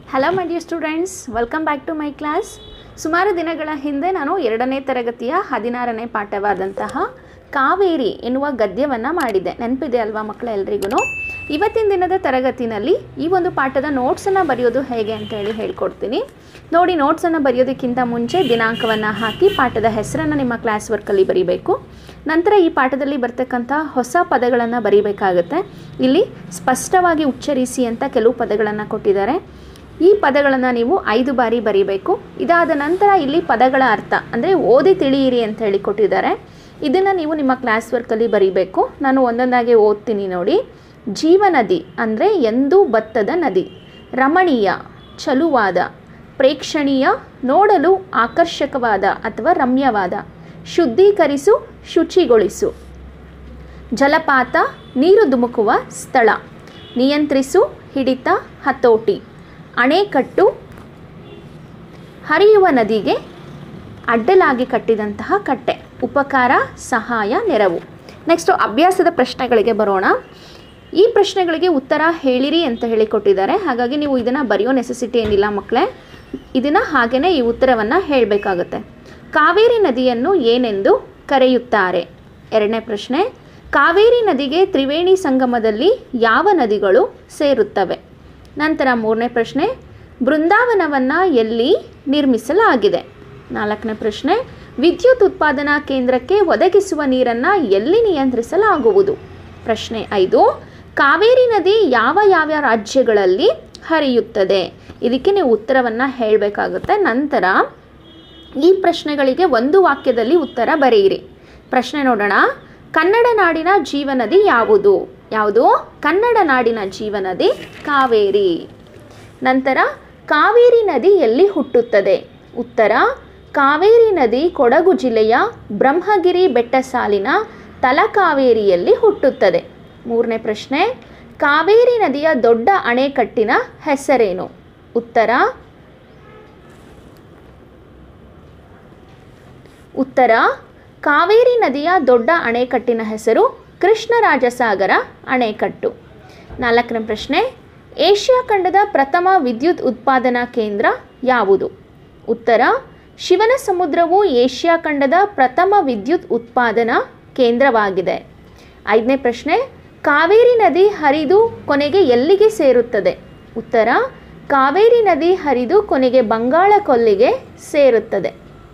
hello my dear students welcome back to my class ಸುಮಾರು ದಿನಗಳ ಹಿಂದೆ ನಾನು ಎರಡನೇ ತರಗತಿಯ ಹದಿನಾರನೇ ಪಾಠವಾದಂತಹ ಕಾವೇರಿ ಎನ್ನುವ ಗದ್ಯವನ್ನು ಮಾಡಿದ್ದೆ ನೆನಪಿದೆ ಅಲ್ವಾ ಮಕ್ಕಳ ಎಲ್ರಿಗೂ ಇವತ್ತಿನ ದಿನದ ತರಗತಿನಲ್ಲಿ ಈ ಒಂದು ಪಾಠದ ನೋಟ್ಸನ್ನು ಬರೆಯೋದು ಹೇಗೆ ಅಂತ ಹೇಳಿ ಹೇಳ್ಕೊಡ್ತೀನಿ ನೋಡಿ ನೋಟ್ಸನ್ನು ಬರೆಯೋದಕ್ಕಿಂತ ಮುಂಚೆ ದಿನಾಂಕವನ್ನು ಹಾಕಿ ಪಾಠದ ಹೆಸರನ್ನು ನಿಮ್ಮ ಕ್ಲಾಸ್ ವರ್ಕಲ್ಲಿ ಬರೀಬೇಕು ನಂತರ ಈ ಪಾಠದಲ್ಲಿ ಬರ್ತಕ್ಕಂಥ ಹೊಸ ಪದಗಳನ್ನು ಬರೀಬೇಕಾಗುತ್ತೆ ಇಲ್ಲಿ ಸ್ಪಷ್ಟವಾಗಿ ಉಚ್ಚರಿಸಿ ಅಂತ ಕೆಲವು ಪದಗಳನ್ನು ಕೊಟ್ಟಿದ್ದಾರೆ ಈ ಪದಗಳನ್ನು ನೀವು ಐದು ಬಾರಿ ಬರೀಬೇಕು ಇದಾದ ನಂತರ ಇಲ್ಲಿ ಪದಗಳ ಅರ್ಥ ಅಂದರೆ ಓದಿ ತಿಳಿಯಿರಿ ಅಂತ ಹೇಳಿ ಕೊಟ್ಟಿದ್ದಾರೆ ಇದನ್ನು ನೀವು ನಿಮ್ಮ ಕ್ಲಾಸ್ ವರ್ಕಲ್ಲಿ ಬರೀಬೇಕು ನಾನು ಒಂದೊಂದಾಗಿ ಓದ್ತೀನಿ ನೋಡಿ ಜೀವನದಿ ಅಂದರೆ ಎಂದೂ ಬತ್ತದ ನದಿ ರಮಣೀಯ ಚಲುವಾದ ಪ್ರೇಕ್ಷಣೀಯ ನೋಡಲು ಆಕರ್ಷಕವಾದ ಅಥವಾ ರಮ್ಯವಾದ ಶುದ್ಧೀಕರಿಸು ಶುಚಿಗೊಳಿಸು ಜಲಪಾತ ನೀರು ಧುಮುಕುವ ಸ್ಥಳ ನಿಯಂತ್ರಿಸು ಹಿಡಿತ ಹತೋಟಿ ಅಣೆಕಟ್ಟು ಹರಿಯುವ ನದಿಗೆ ಅಡ್ಡಲಾಗಿ ಕಟ್ಟಿದಂತಹ ಕಟ್ಟೆ ಉಪಕಾರ ಸಹಾಯ ನೆರವು ನೆಕ್ಸ್ಟು ಅಭ್ಯಾಸದ ಪ್ರಶ್ನೆಗಳಿಗೆ ಬರೋಣ ಈ ಪ್ರಶ್ನೆಗಳಿಗೆ ಉತ್ತರ ಹೇಳಿರಿ ಅಂತ ಹೇಳಿಕೊಟ್ಟಿದ್ದಾರೆ ಹಾಗಾಗಿ ನೀವು ಇದನ್ನು ಬರೆಯೋ ನೆಸೆಸಿಟಿ ಏನಿಲ್ಲ ಮಕ್ಕಳೇ ಇದನ್ನು ಹಾಗೆಯೇ ಈ ಉತ್ತರವನ್ನು ಹೇಳಬೇಕಾಗುತ್ತೆ ಕಾವೇರಿ ನದಿಯನ್ನು ಏನೆಂದು ಕರೆಯುತ್ತಾರೆ ಎರಡನೇ ಪ್ರಶ್ನೆ ಕಾವೇರಿ ನದಿಗೆ ತ್ರಿವೇಣಿ ಸಂಗಮದಲ್ಲಿ ಯಾವ ನದಿಗಳು ಸೇರುತ್ತವೆ ನಂತರ ಮೂರನೇ ಪ್ರಶ್ನೆ ಬೃಂದಾವನವನ್ನು ಎಲ್ಲಿ ನಿರ್ಮಿಸಲಾಗಿದೆ ನಾಲ್ಕನೇ ಪ್ರಶ್ನೆ ವಿದ್ಯುತ್ ಉತ್ಪಾದನಾ ಕೇಂದ್ರಕ್ಕೆ ಒದಗಿಸುವ ನೀರನ್ನು ಎಲ್ಲಿ ನಿಯಂತ್ರಿಸಲಾಗುವುದು ಪ್ರಶ್ನೆ ಐದು ಕಾವೇರಿ ನದಿ ಯಾವ ಯಾವ ರಾಜ್ಯಗಳಲ್ಲಿ ಹರಿಯುತ್ತದೆ ಇದಕ್ಕೆ ನೀವು ಉತ್ತರವನ್ನು ಹೇಳಬೇಕಾಗುತ್ತೆ ನಂತರ ಈ ಪ್ರಶ್ನೆಗಳಿಗೆ ಒಂದು ವಾಕ್ಯದಲ್ಲಿ ಉತ್ತರ ಬರೆಯಿರಿ ಪ್ರಶ್ನೆ ನೋಡೋಣ ಕನ್ನಡ ನಾಡಿನ ಜೀವನದಿ ಯಾವುದು ಯಾವುದು ಕನ್ನಡ ನಾಡಿನ ಜೀವನದಿ ಕಾವೇರಿ ನಂತರ ಕಾವೇರಿ ನದಿ ಎಲ್ಲಿ ಹುಟ್ಟುತ್ತದೆ ಉತ್ತರ ಕಾವೇರಿ ನದಿ ಕೊಡಗು ಜಿಲ್ಲೆಯ ಬ್ರಹ್ಮಗಿರಿ ಬೆಟ್ಟ ಸಾಲಿನ ತಲಕಾವೇರಿಯಲ್ಲಿ ಹುಟ್ಟುತ್ತದೆ ಮೂರನೇ ಪ್ರಶ್ನೆ ಕಾವೇರಿ ನದಿಯ ದೊಡ್ಡ ಅಣೆಕಟ್ಟಿನ ಹೆಸರೇನು ಉತ್ತರ ಉತ್ತರ ಕಾವೇರಿ ನದಿಯ ದೊಡ್ಡ ಅಣೆಕಟ್ಟಿನ ಹೆಸರು ಕೃಷ್ಣರಾಜಸಾಗರ ಅಣೆಕಟ್ಟು ನಾಲ್ಕನೇ ಪ್ರಶ್ನೆ ಏಷ್ಯಾ ಖಂಡದ ಪ್ರಥಮ ವಿದ್ಯುತ್ ಉತ್ಪಾದನಾ ಕೇಂದ್ರ ಯಾವುದು ಉತ್ತರ ಶಿವನ ಸಮುದ್ರವು ಏಷ್ಯಾ ಖಂಡದ ಪ್ರಥಮ ವಿದ್ಯುತ್ ಉತ್ಪಾದನಾ ಕೇಂದ್ರವಾಗಿದೆ ಐದನೇ ಪ್ರಶ್ನೆ ಕಾವೇರಿ ನದಿ ಹರಿದು ಕೊನೆಗೆ ಎಲ್ಲಿಗೆ ಸೇರುತ್ತದೆ ಉತ್ತರ ಕಾವೇರಿ ನದಿ ಹರಿದು ಕೊನೆಗೆ ಬಂಗಾಳ ಕೊಲ್ಲಿಗೆ ಸೇರುತ್ತದೆ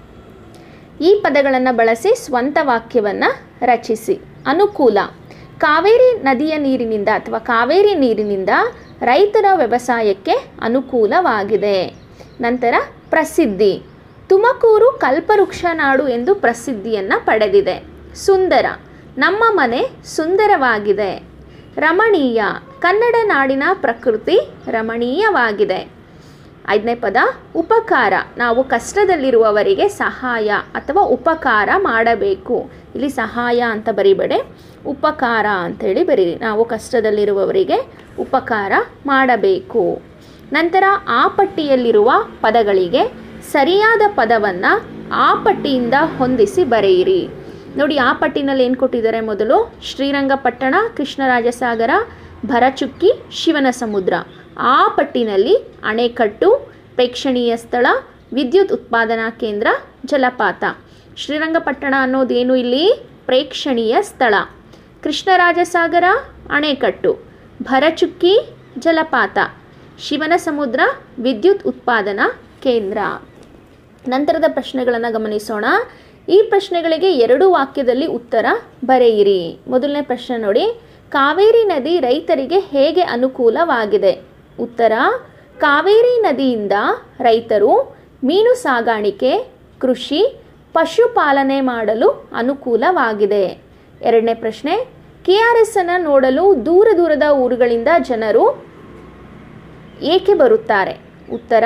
ಈ ಪದಗಳನ್ನು ಬಳಸಿ ಸ್ವಂತ ವಾಕ್ಯವನ್ನು ರಚಿಸಿ ಅನುಕೂಲ ಕಾವೇರಿ ನದಿಯ ನೀರಿನಿಂದ ಅಥವಾ ಕಾವೇರಿ ನೀರಿನಿಂದ ರೈತರ ವ್ಯವಸಾಯಕ್ಕೆ ಅನುಕೂಲವಾಗಿದೆ ನಂತರ ಪ್ರಸಿದ್ಧಿ ತುಮಕೂರು ಕಲ್ಪವೃಕ್ಷ ನಾಡು ಎಂದು ಪ್ರಸಿದ್ಧಿಯನ್ನು ಪಡೆದಿದೆ ಸುಂದರ ನಮ್ಮ ಮನೆ ಸುಂದರವಾಗಿದೆ ರಮಣೀಯ ಕನ್ನಡ ನಾಡಿನ ಪ್ರಕೃತಿ ರಮಣೀಯವಾಗಿದೆ ಐದನೇ ಪದ ಉಪಕಾರ ನಾವು ಕಷ್ಟದಲ್ಲಿರುವವರಿಗೆ ಸಹಾಯ ಅಥವಾ ಉಪಕಾರ ಮಾಡಬೇಕು ಇಲ್ಲಿ ಸಹಾಯ ಅಂತ ಬರಿಬೇಡಿ ಉಪಕಾರ ಅಂಥೇಳಿ ಬರೀರಿ ನಾವು ಕಷ್ಟದಲ್ಲಿರುವವರಿಗೆ ಉಪಕಾರ ಮಾಡಬೇಕು ನಂತರ ಆ ಪಟ್ಟಿಯಲ್ಲಿರುವ ಪದಗಳಿಗೆ ಸರಿಯಾದ ಪದವನ್ನು ಆ ಪಟ್ಟಿಯಿಂದ ಹೊಂದಿಸಿ ಬರೆಯಿರಿ ನೋಡಿ ಆ ಪಟ್ಟಿನಲ್ಲಿ ಏನು ಕೊಟ್ಟಿದ್ದಾರೆ ಮೊದಲು ಶ್ರೀರಂಗಪಟ್ಟಣ ಕೃಷ್ಣರಾಜಸಾಗರ ಭರಚುಕ್ಕಿ ಶಿವನ ಸಮುದ್ರ ಆ ಪಟ್ಟಿನಲ್ಲಿ ಅಣೆಕಟ್ಟು ಪ್ರೇಕ್ಷಣೀಯ ಸ್ಥಳ ವಿದ್ಯುತ್ ಉತ್ಪಾದನಾ ಕೇಂದ್ರ ಜಲಪಾತ ಶ್ರೀರಂಗಪಟ್ಟಣ ಅನ್ನೋದೇನು ಇಲ್ಲಿ ಪ್ರೇಕ್ಷಣೀಯ ಸ್ಥಳ ಕೃಷ್ಣರಾಜಸಾಗರ ಅಣೆಕಟ್ಟು ಭರಚುಕ್ಕಿ ಜಲಪಾತ ಶಿವನ ಸಮುದ್ರ ವಿದ್ಯುತ್ ಉತ್ಪಾದನಾ ಕೇಂದ್ರ ನಂತರದ ಪ್ರಶ್ನೆಗಳನ್ನು ಗಮನಿಸೋಣ ಈ ಪ್ರಶ್ನೆಗಳಿಗೆ ಎರಡು ವಾಕ್ಯದಲ್ಲಿ ಉತ್ತರ ಬರೆಯಿರಿ ಮೊದಲನೇ ಪ್ರಶ್ನೆ ನೋಡಿ ಕಾವೇರಿ ನದಿ ರೈತರಿಗೆ ಹೇಗೆ ಅನುಕೂಲವಾಗಿದೆ ಉತ್ತರ ಕಾವೇರಿ ನದಿಯಿಂದ ರೈತರು ಮೀನು ಸಾಗಾಣಿಕೆ ಕೃಷಿ ಪಶುಪಾಲನೆ ಮಾಡಲು ಅನುಕೂಲವಾಗಿದೆ ಎರಡನೇ ಪ್ರಶ್ನೆ ಕೆ ಆರ್ ಎಸ್ ಅನ್ನು ನೋಡಲು ದೂರ ದೂರದ ಊರುಗಳಿಂದ ಜನರು ಏಕೆ ಬರುತ್ತಾರೆ ಉತ್ತರ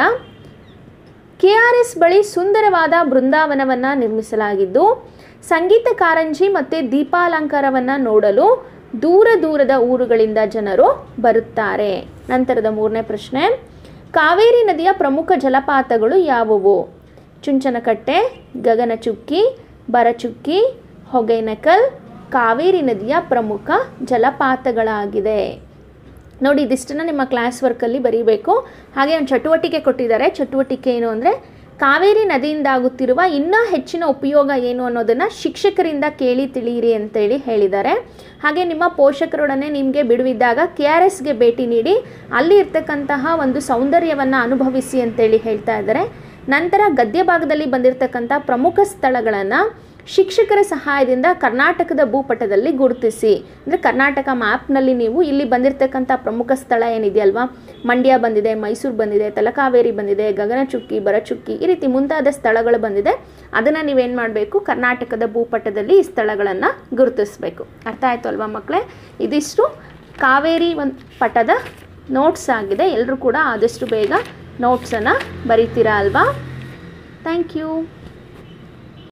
ಕೆ ಆರ್ ಎಸ್ ಬಳಿ ಸುಂದರವಾದ ಬೃಂದಾವನವನ್ನು ನಿರ್ಮಿಸಲಾಗಿದ್ದು ಸಂಗೀತ ಕಾರಂಜಿ ಮತ್ತು ದೀಪಾಲಂಕಾರವನ್ನು ನೋಡಲು ದೂರ ದೂರದ ಊರುಗಳಿಂದ ಜನರು ಬರುತ್ತಾರೆ ನಂತರದ ಮೂರನೇ ಪ್ರಶ್ನೆ ಕಾವೇರಿ ನದಿಯ ಪ್ರಮುಖ ಜಲಪಾತಗಳು ಯಾವುವು ಚುಂಚನಕಟ್ಟೆ ಗಗನಚುಕ್ಕಿ ಬರಚುಕ್ಕಿ ಹೊಗೇನಕಲ್ ಕಾವೇರಿ ನದಿಯ ಪ್ರಮುಖ ಜಲಪಾತಗಳಾಗಿದೆ ನೋಡಿ ಇದಿಷ್ಟನ್ನು ನಿಮ್ಮ ಕ್ಲಾಸ್ ವರ್ಕಲ್ಲಿ ಬರೀಬೇಕು ಹಾಗೆ ಒಂದು ಚಟುವಟಿಕೆ ಕೊಟ್ಟಿದ್ದಾರೆ ಚಟುವಟಿಕೆ ಏನು ಅಂದರೆ ಕಾವೇರಿ ನದಿಯಿಂದಾಗುತ್ತಿರುವ ಇನ್ನೂ ಹೆಚ್ಚಿನ ಉಪಯೋಗ ಏನು ಅನ್ನೋದನ್ನು ಶಿಕ್ಷಕರಿಂದ ಕೇಳಿ ತಿಳಿಯಿರಿ ಅಂತೇಳಿ ಹೇಳಿದ್ದಾರೆ ಹಾಗೆ ನಿಮ್ಮ ಪೋಷಕರೊಡನೆ ನಿಮಗೆ ಬಿಡುವಿದ್ದಾಗ ಕೆ ಆರ್ ಎಸ್ಗೆ ಭೇಟಿ ನೀಡಿ ಅಲ್ಲಿ ಇರ್ತಕ್ಕಂತಹ ಒಂದು ಸೌಂದರ್ಯವನ್ನು ಅನುಭವಿಸಿ ಅಂತೇಳಿ ಹೇಳ್ತಾ ಇದ್ದಾರೆ ನಂತರ ಗದ್ಯ ಭಾಗದಲ್ಲಿ ಬಂದಿರತಕ್ಕಂಥ ಪ್ರಮುಖ ಸ್ಥಳಗಳನ್ನು ಶಿಕ್ಷಕರ ಸಹಾಯದಿಂದ ಕರ್ನಾಟಕದ ಭೂಪಟದಲ್ಲಿ ಗುರುತಿಸಿ ಅಂದರೆ ಕರ್ನಾಟಕ ಮ್ಯಾಪ್ನಲ್ಲಿ ನೀವು ಇಲ್ಲಿ ಬಂದಿರತಕ್ಕಂಥ ಪ್ರಮುಖ ಸ್ಥಳ ಏನಿದೆಯಲ್ವಾ ಮಂಡ್ಯ ಬಂದಿದೆ ಮೈಸೂರು ಬಂದಿದೆ ತಲಕಾವೇರಿ ಬಂದಿದೆ ಗಗನಚುಕ್ಕಿ ಬರಚುಕ್ಕಿ ಈ ರೀತಿ ಮುಂತಾದ ಸ್ಥಳಗಳು ಬಂದಿದೆ ಅದನ್ನು ನೀವೇನು ಮಾಡಬೇಕು ಕರ್ನಾಟಕದ ಭೂಪಟದಲ್ಲಿ ಈ ಸ್ಥಳಗಳನ್ನು ಗುರುತಿಸಬೇಕು ಅರ್ಥ ಆಯಿತು ಅಲ್ವಾ ಮಕ್ಕಳೇ ಇದಿಷ್ಟು ಕಾವೇರಿ ಒಂದು ಪಟದ ನೋಟ್ಸ್ ಆಗಿದೆ ಎಲ್ಲರೂ ಕೂಡ ಆದಷ್ಟು ಬೇಗ ನೋಟ್ಸನ್ನು ಬರೀತೀರಾ ಅಲ್ವಾ ಥ್ಯಾಂಕ್ ಯು